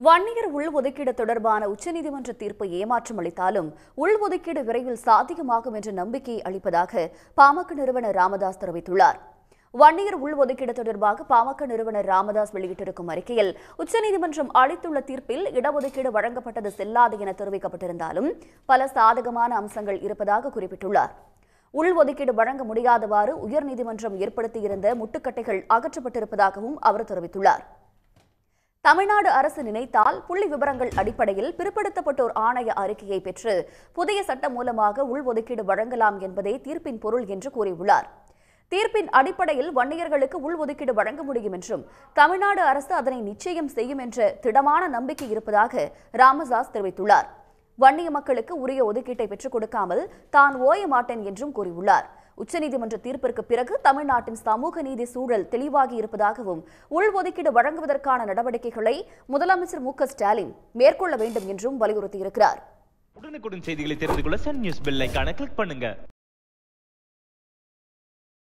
வன்னியர் உள்ஒதுக்கீடு தொடர்பான உச்சநீதிமன்ற தீர்ப்பு ஏமாற்றம் அளித்தாலும் உள்ஒதுக்கீடு விரைவில் சாத்தியமாகும் என்ற நம்பிக்கை அளிப்பதாக பாமக நிறுவனர் ராமதாஸ் தெரிவித்துள்ளார் வன்னியர் உள்ஒதுக்கீடு தொடர்பாக பாமக நிறுவனர் ராமதாஸ் வெளியிட்டிருக்கும் அறிக்கையில் உச்சநீதிமன்றம் அளித்துள்ள தீர்ப்பில் இடஒதுக்கீடு வழங்கப்பட்டது செல்லாது என தெரிவிக்கப்பட்டிருந்தாலும் பல சாதகமான அம்சங்கள் இருப்பதாக குறிப்பிட்டுள்ளார் உள்ஒதுக்கீடு வழங்க முடியாதவாறு உயர்நீதிமன்றம் ஏற்படுத்தியிருந்த முட்டுக்கட்டைகள் அகற்றப்பட்டிருப்பதாகவும் அவர் தெரிவித்துள்ளார் தமிழ்நாடு அரசு நினைத்தால் புள்ளி விவரங்கள் அடிப்படையில் பிற்படுத்தப்பட்டோர் ஆணைய அறிக்கையை பெற்று புதிய சட்டம் மூலமாக உள்ஒதுக்கீடு வழங்கலாம் என்பதே தீர்ப்பின் பொருள் என்று கூறியுள்ளார் தீர்ப்பின் அடிப்படையில் வன்னியர்களுக்கு உள்ஒதுக்கீடு வழங்க முடியும் என்றும் தமிழ்நாடு அரசு அதனை நிச்சயம் செய்யும் என்ற திடமான நம்பிக்கை இருப்பதாக ராமதாஸ் தெரிவித்துள்ளார் வன்னிய மக்களுக்கு உரிய ஒதுக்கீட்டை பெற்றுக் கொடுக்காமல் தான் ஓய மாட்டேன் என்றும் கூறியுள்ளார் உச்சநீதிமன்ற தீர்ப்பிற்கு பிறகு தமிழ்நாட்டின் சமூக நீதி சூழல் தெளிவாகி இருப்பதாகவும் உள்ஒதுக்கீடு வழங்குவதற்கான நடவடிக்கைகளை முதலமைச்சர் மு க ஸ்டாலின் மேற்கொள்ள வேண்டும் என்றும் வலியுறுத்தியிருக்கிறார் உடனுக்குடன் செய்திகளை தெரிந்து கொள்ள சன் நியூஸ் பெல் ஐகானை கிளிக் பண்ணுங்க